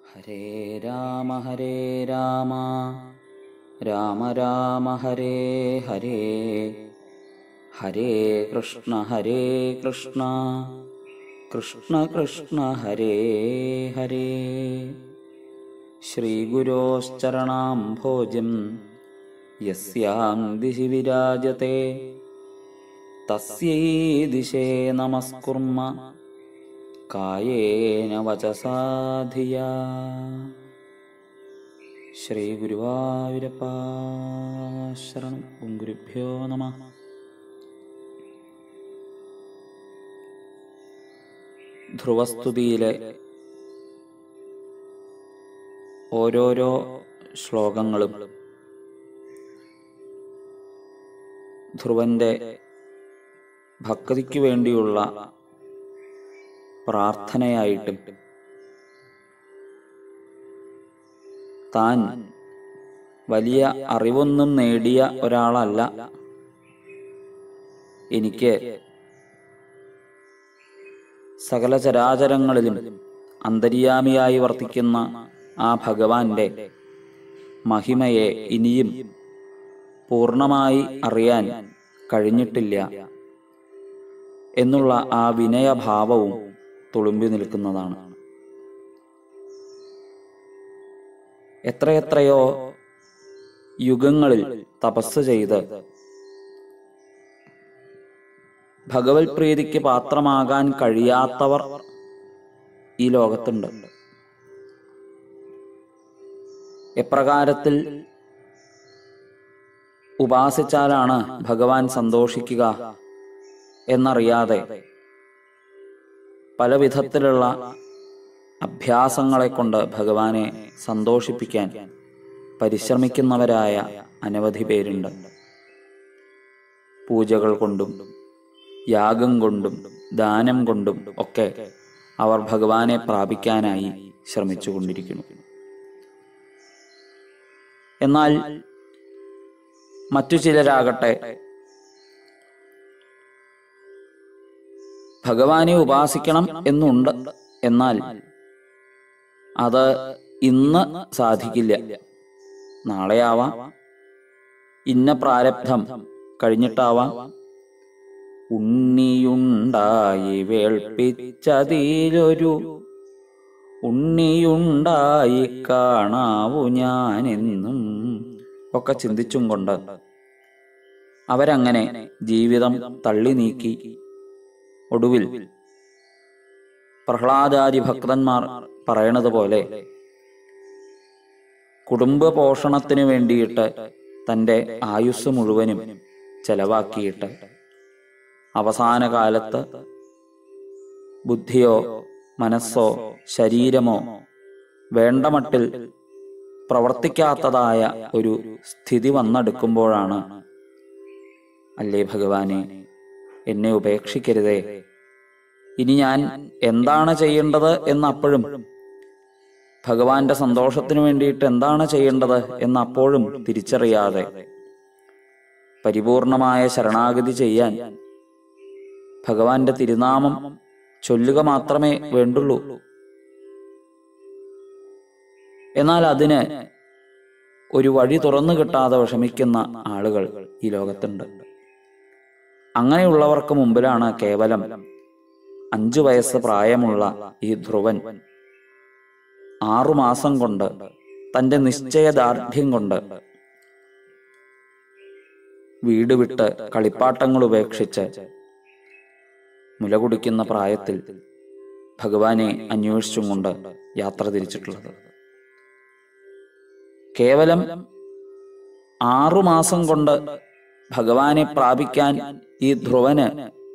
ഹരേ രാമ ഹരേ രാമ രാമ രാമ ഹരേ ഹരേ ഹരേ കൃഷ്ണ ഹരേ കൃഷ്ണ കൃഷ്ണ കൃഷ്ണ ഹരേ ഹരേ ശ്രീഗുരോശ്ചരണാം ഭോജം യസ്യാം ദിശി വിരാജത്തെ തസ്യൈ ദിശേ നമസ്കുർമ കായേന വചസാ ധിയാ ശ്രീ ഗുരുവായൂരപ്പ ശരണം ഓം ഗുരുഭ്യോ നമ ധ്രുവസ്തുതിയിലെ ഓരോരോ ശ്ലോകങ്ങളും ധ്രുവന്റെ ഭക്തിക്ക് വേണ്ടിയുള്ള പ്രാർത്ഥനയായിട്ടും താൻ വലിയ അറിവൊന്നും നേടിയ ഒരാളല്ല എനിക്ക് സകല ചരാചരങ്ങളിലും അന്തര്യാമിയായി വർത്തിക്കുന്ന ആ ഭഗവാന്റെ മഹിമയെ ഇനിയും പൂർണ്ണമായി അറിയാൻ കഴിഞ്ഞിട്ടില്ല എന്നുള്ള ആ വിനയഭാവവും തുളുമ്പി നിൽക്കുന്നതാണ് എത്രയെത്രയോ യുഗങ്ങളിൽ തപസ് ചെയ്ത് ഭഗവത് പ്രീതിക്ക് പാത്രമാകാൻ കഴിയാത്തവർ ഈ ലോകത്തുണ്ട് എപ്രകാരത്തിൽ ഉപാസിച്ചാലാണ് ഭഗവാൻ സന്തോഷിക്കുക എന്നറിയാതെ പല വിധത്തിലുള്ള അഭ്യാസങ്ങളെ കൊണ്ട് ഭഗവാനെ സന്തോഷിപ്പിക്കാൻ പരിശ്രമിക്കുന്നവരായ അനവധി പേരുണ്ട് പൂജകൾ കൊണ്ടും യാഗം കൊണ്ടും ദാനം കൊണ്ടും ഒക്കെ അവർ ഭഗവാനെ പ്രാപിക്കാനായി ശ്രമിച്ചുകൊണ്ടിരിക്കുന്നു എന്നാൽ മറ്റു ചിലരാകട്ടെ ഭഗവാനെ ഉപാസിക്കണം എന്നുണ്ട് എന്നാൽ അത് ഇന്ന് സാധിക്കില്ല നാളെയാവാം ഇന്ന പ്രാരബ്ധം കഴിഞ്ഞിട്ടാവാം ഉണ്ണിയുണ്ടായി വേൾപ്പിച്ചതിലൊരു ഉണ്ണിയുണ്ടായി കാണാവു ഞാനെന്നും ഒക്കെ ചിന്തിച്ചും കൊണ്ട് അവരങ്ങനെ ജീവിതം തള്ളി നീക്കി ഒടുവിൽ പ്രഹ്ലാദാദി ഭക്തന്മാർ പറയണത് പോലെ കുടുംബ പോഷണത്തിന് വേണ്ടിയിട്ട് തൻ്റെ ആയുസ് മുഴുവനും ചെലവാക്കിയിട്ട് അവസാന കാലത്ത് ബുദ്ധിയോ മനസ്സോ ശരീരമോ വേണ്ടമട്ടിൽ പ്രവർത്തിക്കാത്തതായ ഒരു സ്ഥിതി വന്നെടുക്കുമ്പോഴാണ് അല്ലേ ഭഗവാനെ എന്നെ ഉപേക്ഷിക്കരുതേ ഇനി ഞാൻ എന്താണ് ചെയ്യേണ്ടത് എന്നപ്പോഴും ഭഗവാന്റെ സന്തോഷത്തിനു വേണ്ടിയിട്ട് എന്താണ് ചെയ്യേണ്ടത് എന്നപ്പോഴും തിരിച്ചറിയാതെ പരിപൂർണമായ ശരണാഗതി ചെയ്യാൻ ഭഗവാന്റെ തിരുനാമം ചൊല്ലുക മാത്രമേ വേണ്ടുള്ളൂ എന്നാൽ അതിന് ഒരു വഴി തുറന്നു കിട്ടാതെ വിഷമിക്കുന്ന ആളുകൾ ഈ ലോകത്തുണ്ട് അങ്ങനെയുള്ളവർക്ക് മുമ്പിലാണ് കേവലം അഞ്ചു വയസ്സ് പ്രായമുള്ള ഈ ധ്രുവൻ ആറുമാസം കൊണ്ട് തന്റെ നിശ്ചയദാർഢ്യം കൊണ്ട് വീട് വിട്ട് കളിപ്പാട്ടങ്ങൾ ഉപേക്ഷിച്ച് മുലകുടിക്കുന്ന പ്രായത്തിൽ ഭഗവാനെ അന്വേഷിച്ചും കൊണ്ട് യാത്ര തിരിച്ചിട്ടുള്ളത് കേവലം ആറുമാസം കൊണ്ട് ഭഗവാനെ പ്രാപിക്കാൻ ഈ ധ്രുവന്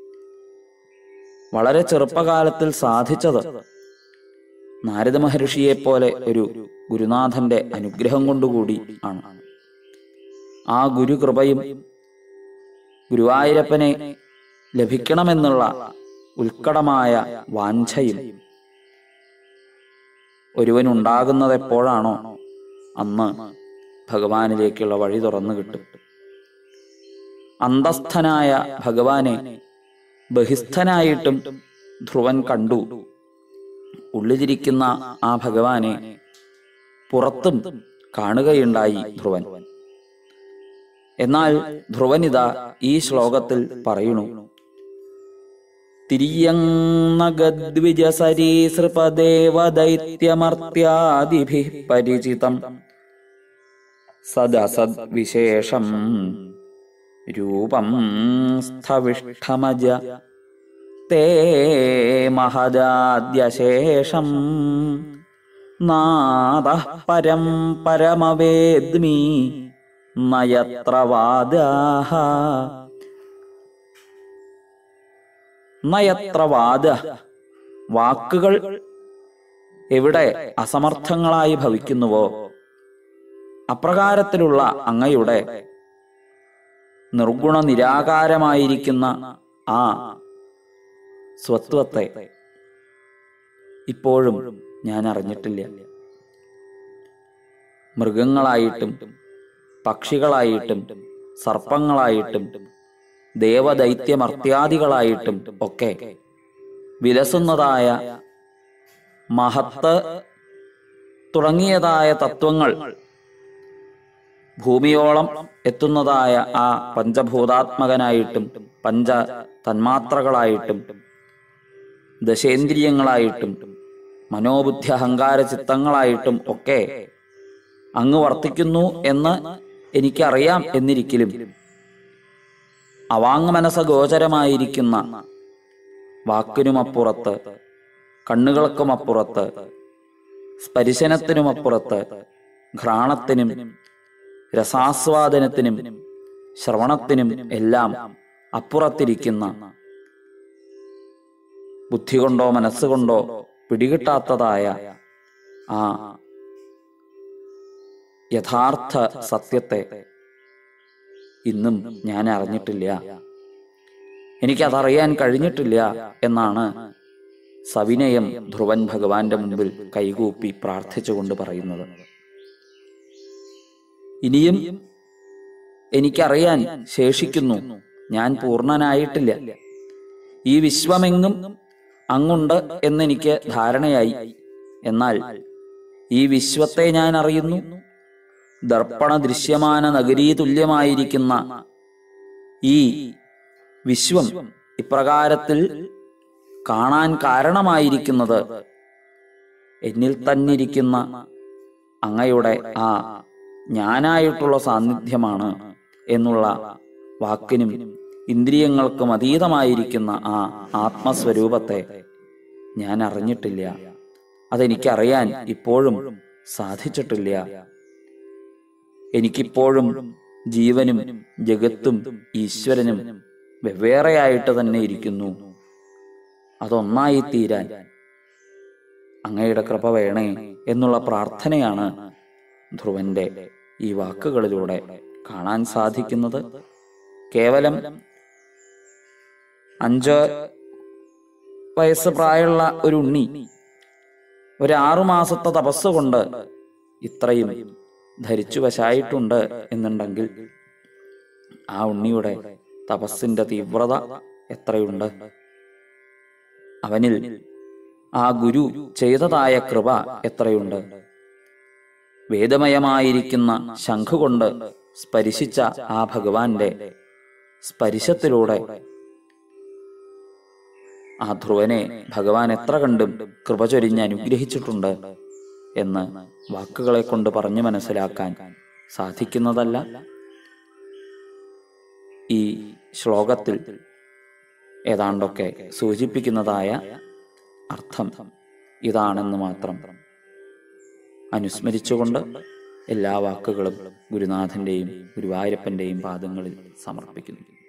വളരെ ചെറുപ്പകാലത്തിൽ സാധിച്ചത് നാരദ മഹർഷിയെ പോലെ ഒരു ഗുരുനാഥന്റെ അനുഗ്രഹം കൊണ്ടുകൂടി ആണ് ആ ഗുരുകൃപയും ഗുരുവായൂരപ്പനെ ലഭിക്കണമെന്നുള്ള ഉത്കടമായ വാഞ്ചയും ഒരുവനുണ്ടാകുന്നത് എപ്പോഴാണോ അന്ന് ഭഗവാനിലേക്കുള്ള വഴി തുറന്നു കിട്ടും അന്തസ്ഥനായ ഭഗവാനെ ബഹിസ്ഥനായിട്ടും ധ്രുവൻ കണ്ടു ഉള്ളിലിരിക്കുന്ന ആ ഭഗവാനെ പുറത്തും കാണുകയുണ്ടായി ധ്രുവൻ എന്നാൽ ധ്രുവനിത ഈ ശ്ലോകത്തിൽ പറയുന്നു തിര്യങ്ങദ്വിജസരീസൃപദേവദൈത്യമർത്യാദിഭി പരിചിതം സദസദ്വിശേഷം രൂപം സ്ഥവിഷ്ഠമജ തേ മഹദാദ്യശേഷം നാദ പരം പരമവേദ്മി നയത്ര വാദാഹ നയത്ര വാദ വാക്കുകൾ എവിടെ അസമർത്ഥങ്ങളായി ഭവിക്കുന്നുവോ അപ്രകാരത്തിലുള്ള അങ്ങയുടെ നിർഗുണ നിരാകാരമായിരിക്കുന്ന ആ സ്വത്വത്തെ ഇപ്പോഴും ഞാൻ അറിഞ്ഞിട്ടില്ല മൃഗങ്ങളായിട്ടും പക്ഷികളായിട്ടും സർപ്പങ്ങളായിട്ടും ദേവദൈത്യമർത്യാദികളായിട്ടും ഒക്കെ വിലസുന്നതായ മഹത്ത് തുടങ്ങിയതായ തത്വങ്ങൾ ഭൂമിയോളം എത്തുന്നതായ ആ പഞ്ചഭൂതാത്മകനായിട്ടും പഞ്ച തന്മാത്രകളായിട്ടും ദശേന്ദ്രിയങ്ങളായിട്ടും മനോബുദ്ധി അഹങ്കാര ചിത്തങ്ങളായിട്ടും ഒക്കെ അങ്ങ് വർത്തിക്കുന്നു എന്ന് എനിക്കറിയാം എന്നിരിക്കലും അവാങ്മനസ ഗോചരമായിരിക്കുന്ന വാക്കിനുമപ്പുറത്ത് കണ്ണുകൾക്കുമപ്പുറത്ത് സ്പരിശനത്തിനുമപ്പുറത്ത് ഘ്രാണത്തിനും രസാസ്വാദനത്തിനും ശ്രവണത്തിനും എല്ലാം അപ്പുറത്തിരിക്കുന്ന ബുദ്ധി കൊണ്ടോ മനസ്സുകൊണ്ടോ പിടികിട്ടാത്തതായ ആ യഥാർത്ഥ സത്യത്തെ ഇന്നും ഞാൻ അറിഞ്ഞിട്ടില്ല എനിക്കതറിയാൻ കഴിഞ്ഞിട്ടില്ല എന്നാണ് സവിനയം ധ്രുവൻ ഭഗവാന്റെ മുമ്പിൽ കൈകൂപ്പി പ്രാർത്ഥിച്ചുകൊണ്ട് പറയുന്നത് ഇനിയും എനിക്കറിയാൻ ശേഷിക്കുന്നു ഞാൻ പൂർണ്ണനായിട്ടില്ല ഈ വിശ്വമെങ്ങും അങ്ങുണ്ട് എന്നെനിക്ക് ധാരണയായി എന്നാൽ ഈ വിശ്വത്തെ ഞാൻ അറിയുന്നു ദർപ്പണ ദൃശ്യമാന നഗരീ തുല്യമായിരിക്കുന്ന ഈ വിശ്വം ഇപ്രകാരത്തിൽ കാണാൻ കാരണമായിരിക്കുന്നത് എന്നിൽ തന്നിരിക്കുന്ന അങ്ങയുടെ ആ ഞാനായിട്ടുള്ള സാന്നിധ്യമാണ് എന്നുള്ള വാക്കിനും ഇന്ദ്രിയങ്ങൾക്കും അതീതമായിരിക്കുന്ന ആ ആത്മസ്വരൂപത്തെ ഞാൻ അറിഞ്ഞിട്ടില്ല അതെനിക്കറിയാൻ ഇപ്പോഴും സാധിച്ചിട്ടില്ല എനിക്കിപ്പോഴും ജീവനും ജഗത്തും ഈശ്വരനും വെവ്വേറെയായിട്ട് തന്നെ ഇരിക്കുന്നു അതൊന്നായി തീരാൻ അങ്ങയുടെ കൃപ വേണേ എന്നുള്ള പ്രാർത്ഥനയാണ് ധ്രുവന്റെ ഈ വാക്കുകളിലൂടെ കാണാൻ സാധിക്കുന്നത് കേവലം അഞ്ച് വയസ്സ് പ്രായമുള്ള ഒരു ഉണ്ണി ഒരു ആറു മാസത്തെ തപസ് കൊണ്ട് ഇത്രയും ധരിച്ചു വശായിട്ടുണ്ട് എന്നുണ്ടെങ്കിൽ ആ ഉണ്ണിയുടെ തപസ്സിന്റെ തീവ്രത എത്രയുണ്ട് അവനിൽ ആ ഗുരു ചെയ്തതായ കൃപ എത്രയുണ്ട് വേദമയമായിരിക്കുന്ന ശംഖുകൊണ്ട് സ്പരിശിച്ച ആ ഭഗവാന്റെ സ്പരിശത്തിലൂടെ ആ ധ്രുവനെ ഭഗവാൻ എത്ര കണ്ടും കൃപ ചൊരിഞ്ഞ് അനുഗ്രഹിച്ചിട്ടുണ്ട് എന്ന് വാക്കുകളെ കൊണ്ട് പറഞ്ഞു മനസ്സിലാക്കാൻ സാധിക്കുന്നതല്ല ഈ ശ്ലോകത്തിൽ ഏതാണ്ടൊക്കെ സൂചിപ്പിക്കുന്നതായ അർത്ഥം ഇതാണെന്ന് മാത്രം അനുസ്മരിച്ചുകൊണ്ട് എല്ലാ വാക്കുകളും ഗുരുനാഥന്റെയും ഗുരുവായൂരപ്പന്റെയും പാദങ്ങളിൽ സമർപ്പിക്കുന്നു